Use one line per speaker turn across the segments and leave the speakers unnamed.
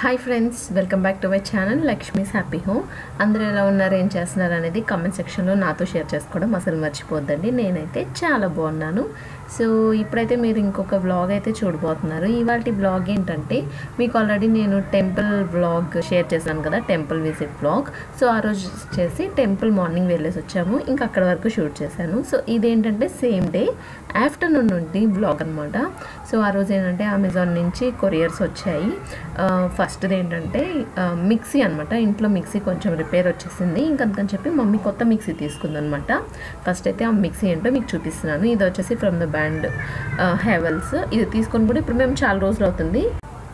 hi friends welcome back to my channel Lakshmi's happy home అందరూ ఎలా ఉన్నారు ఏం చేస్తున్నారు అనేది కామెంట్ సెక్షన్లో నాతో షేర్ చేసుకోవడం అసలు మర్చిపోద్దండి నేనైతే చాలా బాగున్నాను సో ఇప్పుడైతే మీరు ఇంకొక వ్లాగ్ అయితే చూడబోతున్నారు ఇవాళ వ్లాగ్ ఏంటంటే మీకు ఆల్రెడీ నేను టెంపుల్ వ్లాగ్ షేర్ చేశాను కదా టెంపుల్ విజిట్ వ్లాగ్ సో ఆ రోజు చేసి టెంపుల్ మార్నింగ్ వెళ్ళేసి వచ్చాము ఇంకా అక్కడ వరకు షూట్ చేశాను సో ఇదేంటంటే సేమ్ డే ఆఫ్టర్నూన్ నుండి బ్లాగ్ అనమాట సో ఆ రోజు ఏంటంటే అమెజాన్ నుంచి కొరియర్స్ వచ్చాయి ఫస్ట్ది ఏంటంటే మిక్సీ అనమాట ఇంట్లో మిక్సీ కొంచెం రిపేర్ వచ్చేసింది ఇంకంతకని చెప్పి మమ్మీ కొత్త మిక్సీ తీసుకుందనమాట ఫస్ట్ అయితే ఆ మిక్సీ ఏంటో మీకు చూపిస్తున్నాను ఇది వచ్చేసి ఫ్రమ్ ద బ్యాండ్ హెవెల్స్ ఇది తీసుకొని కూడా ఇప్పుడు మేము చాలా రోజులు అవుతుంది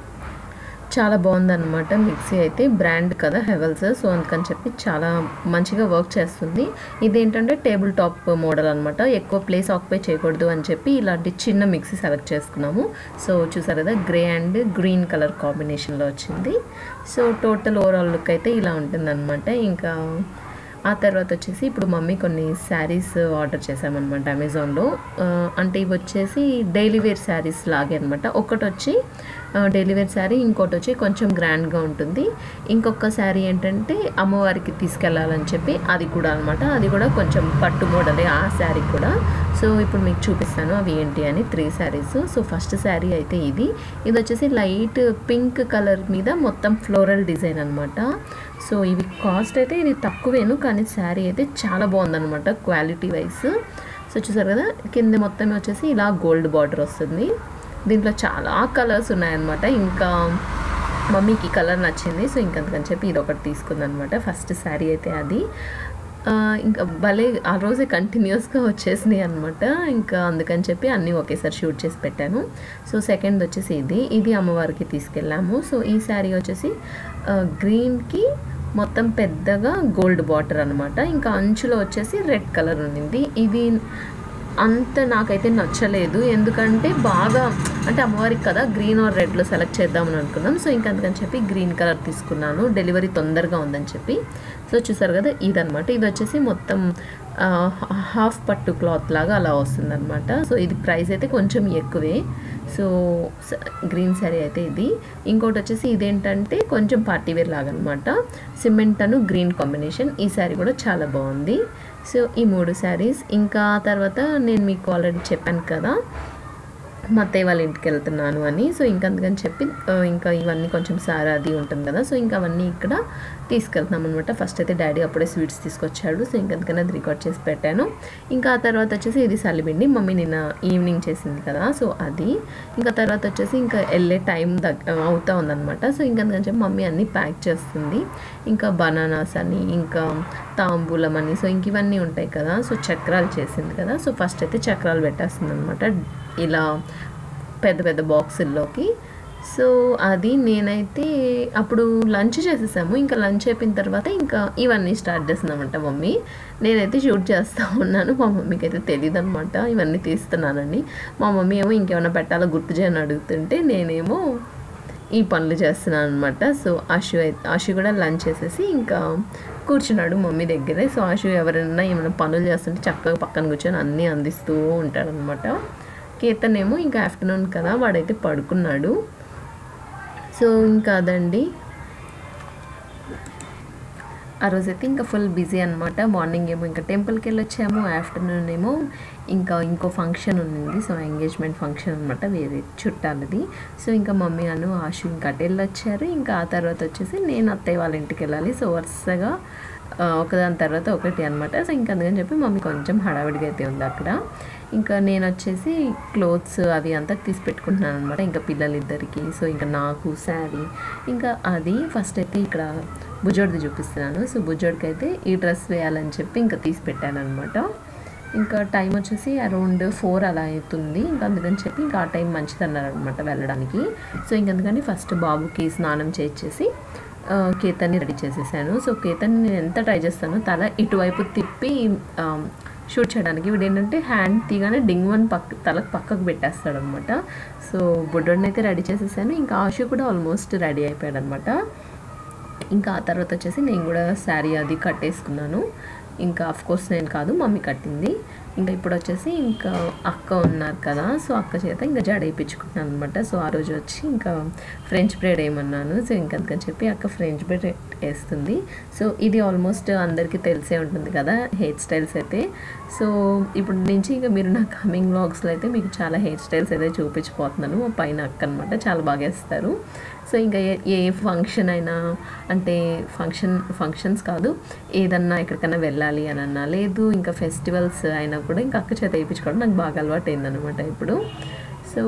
చాలా బాగుందన్నమాట మిక్సీ అయితే బ్రాండ్ కదా హెవెల్స్ సో అందుకని చెప్పి చాలా మంచిగా వర్క్ చేస్తుంది ఇదేంటంటే టేబుల్ టాప్ మోడల్ అనమాట ఎక్కువ ప్లేస్ ఆక్యుపై చేయకూడదు అని చెప్పి ఇలాంటి చిన్న మిక్సీ సెలెక్ట్ చేసుకున్నాము సో చూసారు కదా గ్రే అండ్ గ్రీన్ కలర్ కాంబినేషన్లో వచ్చింది సో టోటల్ ఓవరాల్ లుక్ అయితే ఇలా ఉంటుందన్నమాట ఇంకా ఆ తర్వాత వచ్చేసి ఇప్పుడు మమ్మీ కొన్ని శారీస్ ఆర్డర్ చేసామన్నమాట అమెజాన్లో అంటే ఇవి వచ్చేసి డైలీ వేర్ శారీస్ లాగే అనమాట ఒకటి వచ్చి డైలీ వేర్ శారీ ఇంకోటి వచ్చి కొంచెం గ్రాండ్గా ఉంటుంది ఇంకొక శారీ ఏంటంటే అమ్మవారికి తీసుకెళ్ళాలని చెప్పి అది కూడా అనమాట అది కూడా కొంచెం పట్టు మోడలే ఆ శారీ కూడా సో ఇప్పుడు మీకు చూపిస్తాను అవి ఏంటి అని three saris so first sari అయితే ఇది ఇది వచ్చేసి లైట్ పింక్ కలర్ మీద మొత్తం ఫ్లోరల్ డిజైన్ అనమాట సో ఇవి కాస్ట్ అయితే ఇది తక్కువేను కానీ శారీ అయితే చాలా బాగుందన్నమాట క్వాలిటీ వైజ్ సో చూసారు కదా కింద మొత్తం వచ్చేసి ఇలా గోల్డ్ బార్డర్ వస్తుంది దీంట్లో చాలా కలర్స్ ఉన్నాయన్నమాట ఇంకా మమ్మీకి కలర్ నచ్చింది సో ఇంకంతకని చెప్పి ఇది ఒకటి తీసుకుందనమాట ఫస్ట్ శారీ అయితే అది ఇంకా భలే ఆ రోజే కంటిన్యూస్గా వచ్చేసినాయి అనమాట ఇంకా అందుకని చెప్పి అన్నీ ఒకేసారి షూట్ చేసి పెట్టాను సో సెకండ్ వచ్చేసి ఇది ఇది అమ్మవారికి తీసుకెళ్ళాము సో ఈ శారీ వచ్చేసి గ్రీన్కి మొత్తం పెద్దగా గోల్డ్ బార్డర్ అనమాట ఇంకా అంచులో వచ్చేసి రెడ్ కలర్ ఉండింది ఇది అంత నాకైతే నచ్చలేదు ఎందుకంటే బాగా అంటే అమ్మవారికి కదా గ్రీన్ ఆర్ రెడ్లో సెలెక్ట్ చేద్దామని అనుకున్నాం సో ఇంకా అందుకని చెప్పి గ్రీన్ కలర్ తీసుకున్నాను డెలివరీ తొందరగా ఉందని చెప్పి సో చూసారు కదా ఇదనమాట ఇది వచ్చేసి మొత్తం హాఫ్ పట్టు క్లాత్ లాగా అలా వస్తుందన్నమాట సో ఇది ప్రైస్ అయితే కొంచెం ఎక్కువే సో గ్రీన్ శారీ అయితే ఇది ఇంకోటి వచ్చేసి ఇదేంటంటే కొంచెం పార్టీ వేర్ లాగా అనమాట సిమెంట్ అను గ్రీన్ కాంబినేషన్ ఈ శారీ కూడా చాలా బాగుంది సో ఈ మూడు శారీస్ ఇంకా తర్వాత నేను మీకు ఆల్రెడీ చెప్పాను కదా మా అత్తయ్య వాళ్ళ ఇంటికి వెళ్తున్నాను అని సో ఇంకా అందుకని చెప్పి ఇంకా ఇవన్నీ కొంచెం సారా అది ఉంటుంది కదా సో ఇంకా అవన్నీ ఇక్కడ తీసుకెళ్తున్నాం అనమాట ఫస్ట్ అయితే డాడీ అప్పుడే స్వీట్స్ తీసుకొచ్చాడు సో ఇంకా అందుకని అది రికార్డ్ చేసి పెట్టాను ఇంకా ఆ తర్వాత వచ్చేసి ఇది సలిబిండి మమ్మీ నిన్న ఈవినింగ్ చేసింది కదా సో అది ఇంకా తర్వాత వచ్చేసి ఇంకా వెళ్ళే టైం దగ్గ అవుతా ఉందన్నమాట సో ఇంకా అందుకని చెప్పి మమ్మీ అన్నీ ప్యాక్ చేస్తుంది ఇంకా బనానాస్ అని ఇంకా తాంబూలం అని సో ఇంక ఇవన్నీ ఉంటాయి కదా సో చక్రాలు చేసింది కదా సో ఫస్ట్ అయితే చక్రాలు పెట్టేస్తుంది అనమాట ఇలా పెద్ద పెద్ద బాక్సుల్లోకి సో అది నేనైతే అప్పుడు లంచ్ చేసేసాము ఇంకా లంచ్ అయిపోయిన తర్వాత ఇంకా ఇవన్నీ స్టార్ట్ చేస్తున్నామంట మమ్మీ నేనైతే షూట్ చేస్తూ ఉన్నాను మా మమ్మీకి అయితే తెలియదు అనమాట ఇవన్నీ తీస్తున్నానని మా మమ్మీ ఏమో ఇంకేమైనా పెట్టాలో గుర్తు చేయని అడుగుతుంటే నేనేమో ఈ పనులు చేస్తున్నాను అనమాట సో ఆశు అయితే ఆశు కూడా లంచ్ చేసేసి ఇంకా కూర్చున్నాడు మమ్మీ దగ్గరే సో ఆశు ఎవరైనా ఏమైనా పనులు చేస్తుంటే చక్కగా పక్కన కూర్చొని అన్నీ అందిస్తూ ఉంటాడనమాట కీర్తన్ ఏమో ఇంకా ఆఫ్టర్నూన్ కదా వాడైతే పడుకున్నాడు సో ఇంకా అదండి ఆ రోజైతే ఇంకా ఫుల్ బిజీ అనమాట మార్నింగ్ ఏమో ఇంకా టెంపుల్కి వెళ్ళి వచ్చాము ఆఫ్టర్నూన్ ఏమో ఇంకా ఇంకో ఫంక్షన్ ఉంది సో ఎంగేజ్మెంట్ ఫంక్షన్ అనమాట వేరే చుట్టాలది సో ఇంకా మమ్మీ అను ఆశు ఇంకా అటు వెళ్ళి వచ్చారు ఇంకా ఆ తర్వాత వచ్చేసి నేను అత్తయ్య వాళ్ళ ఇంటికి వెళ్ళాలి సో వరుసగా ఒకదాని తర్వాత ఒకటి అనమాట సో ఇంకా అందుకని చెప్పి మమ్మీ కొంచెం హడావిడిగా అయితే ఉంది అక్కడ ఇంకా నేను వచ్చేసి క్లోత్స్ అవి అంతా తీసి పెట్టుకుంటున్నాను అనమాట ఇంకా పిల్లలిద్దరికి సో ఇంకా నాకు శారీ ఇంకా అది ఫస్ట్ అయితే ఇక్కడ బుజ్జోడిది చూపిస్తున్నాను సో బుజ్జోడికి అయితే ఈ డ్రెస్ వేయాలని చెప్పి ఇంకా తీసి పెట్టాను అనమాట ఇంకా టైం వచ్చేసి అరౌండ్ ఫోర్ అలా అవుతుంది ఇంకా అందుకని చెప్పి ఇంకా ఆ టైం మంచిది అన్నారనమాట వెళ్ళడానికి సో ఇంకందుకని ఫస్ట్ బాబుకి స్నానం చేయించేసి కేతన్ని రెడీ చేసేసాను సో కేతన్ని నేను ఎంత ట్రై చేస్తానో తల ఇటువైపు తిప్పి షూట్ చేయడానికి వీడు ఏంటంటే హ్యాండ్ తీగానే డింగ్ వన్ పక్క తలకు పక్కకు పెట్టేస్తాడు అనమాట సో బుడ్డోడిని అయితే రెడీ చేసేసాను ఇంకా ఆశు కూడా ఆల్మోస్ట్ రెడీ అయిపోయాడు అనమాట ఇంకా ఆ తర్వాత వచ్చేసి నేను కూడా శారీ అది కట్టేసుకున్నాను ఇంకా కోర్స్ నేను కాదు మమ్మీ కట్టింది ఇంకా ఇప్పుడు వచ్చేసి ఇంకా అక్క ఉన్నారు కదా సో అక్క చేత ఇంకా జడ వేయించుకుంటున్నాను అనమాట సో ఆ రోజు వచ్చి ఇంకా ఫ్రెంచ్ బ్రెడ్ వేయమన్నాను సో ఇంకా అందుకని చెప్పి అక్క ఫ్రెంచ్ బ్రెడ్ వేస్తుంది సో ఇది ఆల్మోస్ట్ అందరికీ తెలిసే ఉంటుంది కదా హెయిర్ స్టైల్స్ అయితే సో ఇప్పుడు నుంచి ఇంకా మీరు నా కమింగ్ వ్లాగ్స్లో అయితే మీకు చాలా హెయిర్ స్టైల్స్ అయితే చూపించిపోతున్నాను మా పైన అక్క అనమాట చాలా బాగా వేస్తారు సో ఇంకా ఏ ఏ ఫంక్షన్ అయినా అంటే ఫంక్షన్ ఫంక్షన్స్ కాదు ఏదన్నా ఎక్కడికైనా వెళ్ళాలి అని అన్నా లేదు ఇంకా ఫెస్టివల్స్ అయినా కూడా ఇంకా అక్క చేత వేయించుకోవడం నాకు బాగా అలవాటు అయిందనమాట ఇప్పుడు సో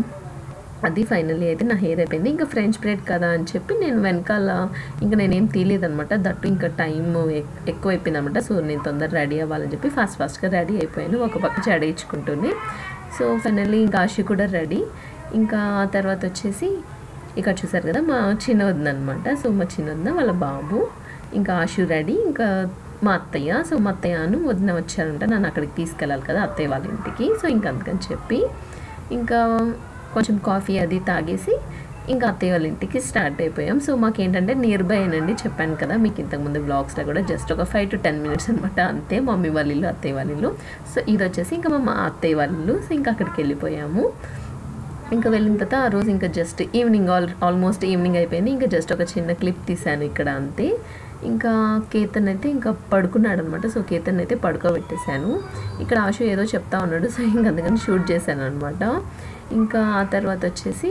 అది ఫైనల్లీ అయితే నా హెయిర్ అయిపోయింది ఇంకా ఫ్రెంచ్ బ్రెడ్ కదా అని చెప్పి నేను వెనకాల ఇంకా నేనేం తీయలేదనమాట దట్టు ఇంకా టైం ఎక్కువ అయిపోయింది అనమాట సో నేను తొందర రెడీ అవ్వాలని చెప్పి ఫాస్ట్ ఫాస్ట్గా రెడీ అయిపోయాను ఒక పక్క చెడేయించుకుంటుంది సో ఫైనల్లీ ఇంకా ఆశి కూడా రెడీ ఇంకా ఆ తర్వాత వచ్చేసి ఇక్కడ చూసారు కదా మా చిన్న వదిన అనమాట సో మా చిన్న వదిన వాళ్ళ బాబు ఇంకా ఆశు రెడీ ఇంకా మా అత్తయ్య సో మా అత్తయ్యను వదిన వచ్చారంట నన్ను అక్కడికి తీసుకెళ్ళాలి కదా అత్తయ్య వాళ్ళ ఇంటికి సో ఇంకా అందుకని చెప్పి ఇంకా కొంచెం కాఫీ అది తాగేసి ఇంకా అత్తయ్య వాళ్ళ ఇంటికి స్టార్ట్ అయిపోయాం సో మాకు ఏంటంటే నియర్ బై అండి చెప్పాను కదా మీకు ఇంతకుముందు బ్లాగ్స్లో కూడా జస్ట్ ఒక ఫైవ్ టు టెన్ మినిట్స్ అనమాట అంతే మమ్మీ వాళ్ళ ఇల్లు అత్తయ్య వాళ్ళ ఇల్లు సో ఇది వచ్చేసి ఇంకా మా అత్తయ్య వాళ్ళ ఇల్లు సో ఇంకా అక్కడికి వెళ్ళిపోయాము ఇంకా వెళ్ళిన తర్వాత ఆ రోజు ఇంకా just evening all almost evening అయిపోయింది ఇంకా జస్ట్ ఒక చిన్న క్లిప్ తీశాను ఇక్కడ అంతే ఇంకా కేతన్ అయితే ఇంకా పడుకున్నాడు అనమాట సో కేతన్ అయితే పడుకోబెట్టేశాను ఇక్కడ ఆశు ఏదో చెప్తా ఉన్నాడు సో ఇంకా అందుకని షూట్ చేశాను అనమాట ఇంకా ఆ తర్వాత వచ్చేసి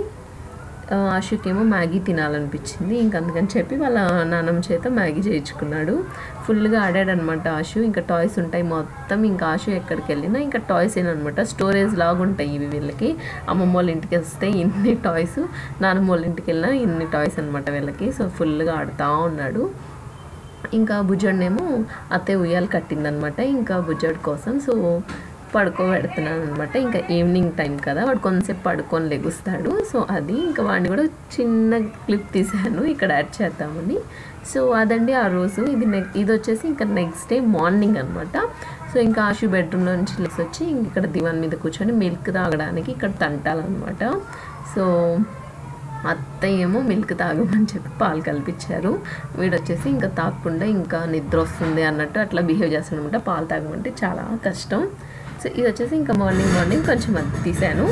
ఆశుకేమో మ్యాగీ తినాలనిపించింది ఇంకా అందుకని చెప్పి వాళ్ళ నాన్నమ్మ చేత మ్యాగీ చేయించుకున్నాడు ఫుల్గా ఆడాడనమాట ఆశు ఇంకా టాయ్స్ ఉంటాయి మొత్తం ఇంకా ఆశు ఎక్కడికి వెళ్ళినా ఇంకా టాయ్స్ ఏనమాట స్టోరేజ్ లాగా ఉంటాయి ఇవి వీళ్ళకి అమ్మమ్మ వాళ్ళ ఇంటికి వస్తే ఇన్ని టాయ్స్ నాన్నమ్మ వాళ్ళ ఇంటికి వెళ్ళినా ఇన్ని టాయ్స్ అనమాట వీళ్ళకి సో ఫుల్గా ఆడుతూ ఉన్నాడు ఇంకా బుజ్జోడినేమో అత్తయ్య ఉయ్యాలు కట్టిందనమాట ఇంకా బుజ్జోడి కోసం సో పడుకోబెడుతున్నాను అనమాట ఇంకా ఈవినింగ్ టైం కదా వాడు కొంతసేపు పడుకొని లెగుస్తాడు సో అది ఇంకా వాడిని కూడా చిన్న క్లిప్ తీశాను ఇక్కడ యాడ్ చేద్దామని సో అదండి ఆ రోజు ఇది నెక్ ఇది వచ్చేసి ఇంకా నెక్స్ట్ డే మార్నింగ్ అనమాట సో ఇంకా ఆశు బెడ్రూమ్లో నుంచి లేసి వచ్చి ఇంక ఇక్కడ దివాన్ మీద కూర్చొని మిల్క్ తాగడానికి ఇక్కడ తంటాలన్నమాట సో అత్తయ్య ఏమో మిల్క్ తాగమని చెప్పి పాలు కల్పించారు వీడు వచ్చేసి ఇంకా తాగకుండా ఇంకా నిద్ర వస్తుంది అన్నట్టు అట్లా బిహేవ్ చేస్తాడు అనమాట పాలు తాగమంటే చాలా కష్టం సో ఇది వచ్చేసి ఇంకా మార్నింగ్ మార్నింగ్ కొంచెం అది తీసాను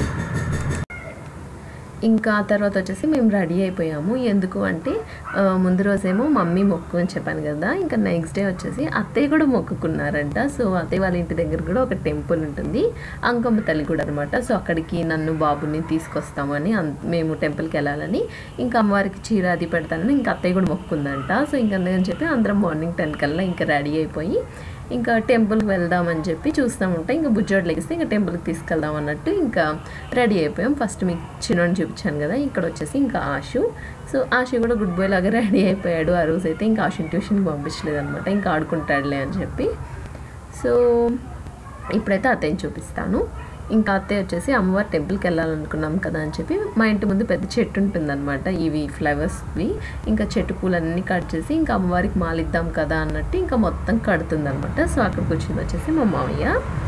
ఇంకా తర్వాత వచ్చేసి మేము రెడీ అయిపోయాము ఎందుకు అంటే ఆ, ముందు రోజేమో మమ్మీ మొక్కు అని చెప్పాను కదా ఇంకా నెక్స్ట్ డే వచ్చేసి అత్తయ్య కూడా మొక్కుకున్నారంట సో అత్తయ్య వాళ్ళ ఇంటి దగ్గర కూడా ఒక టెంపుల్ ఉంటుంది అంకమ్మ తల్లి కూడా అనమాట సో అక్కడికి నన్ను బాబుని తీసుకొస్తామని అన్- మేము టెంపుల్కి వెళ్ళాలని ఇంకా అమ్మవారికి చీర అది పెడతానని ఇంకా అత్తయ్య కూడా మొక్కుందంట సో ఇంకా అందుకని చెప్పి అందరం మార్నింగ్ టెన్ కల్లా ఇంకా రెడీ అయిపోయి ఇంకా టెంపుల్కి వెళ్దామని చెప్పి చూస్తూ ఉంటే ఇంకా బుజ్జోడు లెగిస్తే ఇంకా టెంపుల్కి తీసుకెళ్దాం అన్నట్టు ఇంకా రెడీ అయిపోయాం ఫస్ట్ మీకు చిన్నోని చూపించాను కదా ఇక్కడ వచ్చేసి ఇంకా ఆశు సో ఆశు కూడా గుడ్ బాయ్ లాగా రెడీ అయిపోయాడు ఆ రోజు అయితే ఇంకా ఆశుని ట్యూషన్కి పంపించలేదు అనమాట ఇంకా ఆడుకుంటాడులే అని చెప్పి సో ఇప్పుడైతే అత్తయ్యని చూపిస్తాను ఇంకా అత్తయ్య వచ్చేసి అమ్మవారి టెంపుల్కి వెళ్ళాలనుకున్నాం కదా అని చెప్పి మా ఇంటి ముందు పెద్ద చెట్టు ఉంటుందన్నమాట ఇవి ఫ్లవర్స్వి ఇంకా చెట్టు పూలన్నీ కట్ చేసి ఇంకా అమ్మవారికి మాలిద్దాం కదా అన్నట్టు ఇంకా మొత్తం కడుతుందన్నమాట సో అక్కడికి వచ్చింది వచ్చేసి మా మామయ్య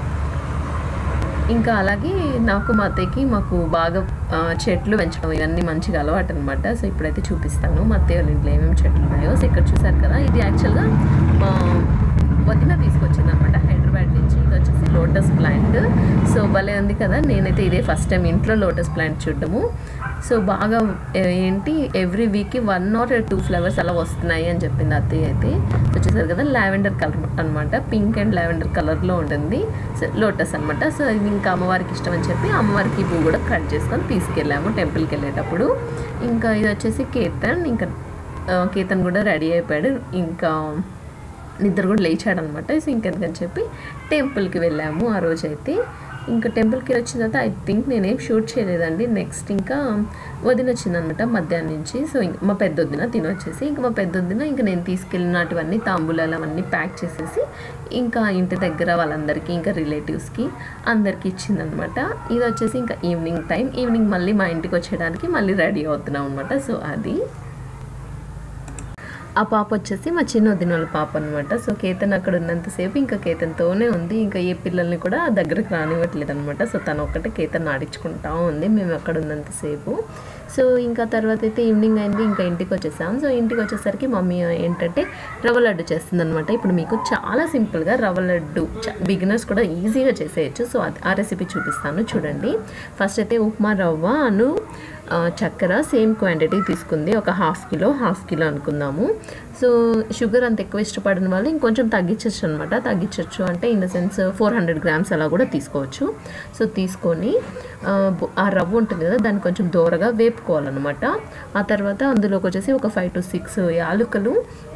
ఇంకా అలాగే నాకు మా అత్తయ్యకి మాకు బాగా ఆ, చెట్లు పెంచడం ఇవన్నీ మంచిగా అలవాటు అనమాట సో ఇప్పుడైతే చూపిస్తాను మా అత్తయ్య వాళ్ళ ఇంట్లో ఏమేమి చెట్లు ఉన్నాయో సో ఇక్కడ చూసారు కదా ఇది యాక్చువల్గా మా వదిన తీసుకొచ్చింది అనమాట హైదరాబాద్ నుంచి ఇది వచ్చేసి లోటస్ ప్లాంట్ సో భలే ఉంది కదా నేనైతే ఇదే ఫస్ట్ టైం ఇంట్లో లోటస్ ప్లాంట్ చూడటము సో బాగా ఏ- ఏంటి ఎవ్రీ వీక్కి వన్ ఆర్ టూ ఫ్లవర్స్ అలా వస్తున్నాయి అని చెప్పింది అత్తయ్య అయితే సో చూసారు కదా లావెండర్ కలర్ అనమాట పింక్ అండ్ లావెండర్ కలర్లో ఉంటుంది సో లోటస్ అనమాట సో ఇది ఇంకా అమ్మవారికి ఇష్టం అని చెప్పి అమ్మవారికి ఈ పువ్వు కూడా కట్ చేసుకొని తీసుకెళ్ళాము టెంపుల్కి వెళ్ళేటప్పుడు ఇంకా ఇది వచ్చేసి కేతన్ ఇంకా ఆ, కేతన్ కూడా రెడీ అయిపోయాడు ఇంకా నిద్ర కూడా లేచాడు అనమాట సో ఇంకెందుకని చెప్పి టెంపుల్కి వెళ్ళాము ఆ రోజు అయితే ఇంకా టెంపుల్కి వచ్చిన తర్వాత ఐ థింక్ నేనేం షూట్ చేయలేదండి నెక్స్ట్ ఇంకా వదిన వచ్చిందనమాట మధ్యాహ్నం నుంచి సో ఇంక మా పెద్ద వదిన తినొచ్చేసి ఇంకా మా పెద్ద వదిన ఇంకా నేను తీసుకెళ్ళినటువన్నీ తాంబూలాలు అవన్నీ ప్యాక్ చేసేసి ఇంకా ఇంటి దగ్గర వాళ్ళందరికీ ఇంకా రిలేటివ్స్కి అందరికీ ఇచ్చిందనమాట ఇది వచ్చేసి ఇంకా ఈవినింగ్ టైం ఈవినింగ్ మళ్ళీ మా ఇంటికి వచ్చేయడానికి మళ్ళీ రెడీ అవుతున్నాం అనమాట సో అది ఆ పాప వచ్చేసి మా చిన్న వదిన వాళ్ళ పాప అనమాట సో కేతన్ అక్కడ ఉన్నంతసేపు ఇంకా కేతన్తోనే ఉంది ఇంకా ఏ పిల్లల్ని కూడా దగ్గరికి రానివ్వట్లేదు అనమాట సో తను ఒక్కటే కేతన్ ఆడించుకుంటా ఉంది మేము అక్కడ ఉన్నంతసేపు సో ఇంకా తర్వాత అయితే ఈవినింగ్ అయింది ఇంకా ఇంటికి వచ్చేసాం సో ఇంటికి వచ్చేసరికి మమ్మీ ఏంటంటే రవ్వ లడ్డు చేస్తుంది అనమాట ఇప్పుడు మీకు చాలా సింపుల్గా రవ్వ లడ్డు బిగినర్స్ కూడా ఈజీగా చేసేయచ్చు సో అది ఆ రెసిపీ చూపిస్తాను చూడండి ఫస్ట్ అయితే ఉప్మా రవ్వ అను ఆ, చక్కెర సేమ్ క్వాంటిటీ తీసుకుంది ఒక హాఫ్ కిలో హాఫ్ కిలో అనుకుందాము సో షుగర్ అంత ఎక్కువ ఇష్టపడిన వాళ్ళు ఇంకొంచెం తగ్గించవచ్చు అనమాట తగ్గించవచ్చు అంటే in the sense four hundred grams అలా కూడా తీసుకోవచ్చు సో తీసుకొని ఆ, బొ- ఆ రవ్వ ఉంటుంది కదా దాన్ని కొంచెం దూరగా వేపుకోవాలన్నమాట ఆ తర్వాత అందులోకి వచ్చేసి ఒక ఫైవ్ టు సిక్స్ యాలకులు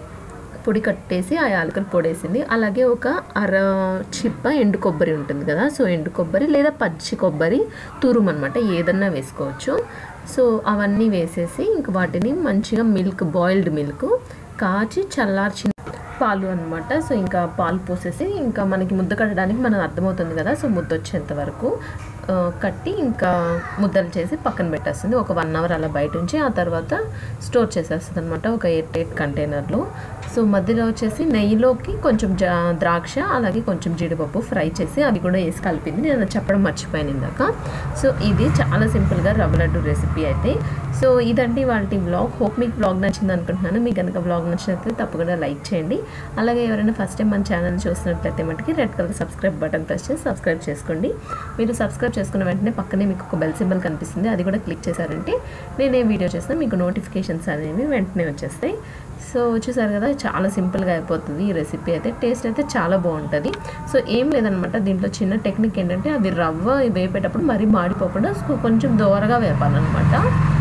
పొడి కట్టేసి ఆ యాలకులు పొడేసింది అలాగే ఒక అర చిప్ప ఎండు కొబ్బరి ఉంటుంది కదా సో ఎండు కొబ్బరి లేదా పచ్చి కొబ్బరి తురుము అనమాట ఏదన్నా వేసుకోవచ్చు సో అవన్నీ వేసేసి ఇంక వాటిని మంచిగా మిల్క్ బాయిల్డ్ మిల్క్ కాచి చల్లార్చిన పాలు అనమాట సో ఇంకా పాలు పోసేసి ఇంకా మనకి ముద్ద కట్టడానికి మనకు అర్థమవుతుంది కదా సో ముద్ద వచ్చేంత వరకు ఆ, కట్టి ఇంకా ముద్దలు చేసి పక్కన పెట్టేస్తుంది ఒక వన్ అవర్ అలా బయట ఉంచి ఆ తర్వాత స్టోర్ చేసేస్తుంది అనమాట ఒక ఎయిట్ ఎయిట్ కంటైనర్లో సో మధ్యలో వచ్చేసి నెయ్యిలోకి కొంచెం జా ద్రాక్ష అలాగే కొంచెం జీడిపప్పు ఫ్రై చేసి అది కూడా వేసి కలిపింది నేను చెప్పడం మర్చిపోయాను ఇందాక సో ఇది చాలా సింపుల్గా రవ్వ లడ్డు రెసిపీ అయితే సో ఇదండి వాళ్ళ బ్లాగ్ హోప్ మీకు బ్లాగ్ నచ్చింది అనుకుంటున్నాను మీకు కనుక బ్లాగ్ నచ్చినట్లయితే తప్పకుండా లైక్ చేయండి అలాగే ఎవరైనా ఫస్ట్ టైం మన ఛానల్ చూస్తున్నట్లయితే మటుకి red colour subscribe button press చేసి సబ్స్క్రైబ్ చేసుకోండి మీరు సబ్స్క్రైబ్ చేసుకున్న వెంటనే పక్కనే మీకు ఒక బెల్ సింబల్ కనిపిస్తుంది అది కూడా క్లిక్ చేశారంటే నేను ఏ వీడియో చేసినా మీకు నోటిఫికేషన్స్ అనేవి వెంటనే వచ్చేస్తాయి సో చూసారు కదా చాలా సింపుల్గా అయిపోతుంది ఈ రెసిపీ అయితే టేస్ట్ అయితే చాలా బాగుంటుంది సో ఏం లేదనమాట దీంట్లో చిన్న టెక్నిక్ ఏంటంటే అది రవ్వ వేపేటప్పుడు మరీ మాడిపోకుండా సో కొంచెం దోరగా వేపాలన్నమాట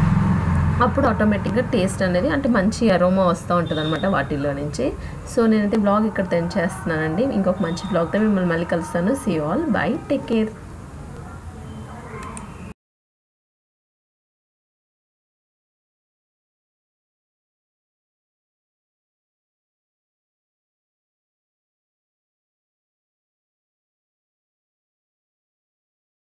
అప్పుడు ఆటోమేటిక్గా టేస్ట్ అనేది అంటే మంచి అరోమా వస్తూ ఉంటుంది అనమాట వాటిల్లో నుంచి సో నేనైతే బ్లాగ్ ఇక్కడ తెంచేస్తున్నానండి ఇంకొక మంచి బ్లాగ్తో మిమ్మల్ని మళ్ళీ కలుస్తాను see all bye take care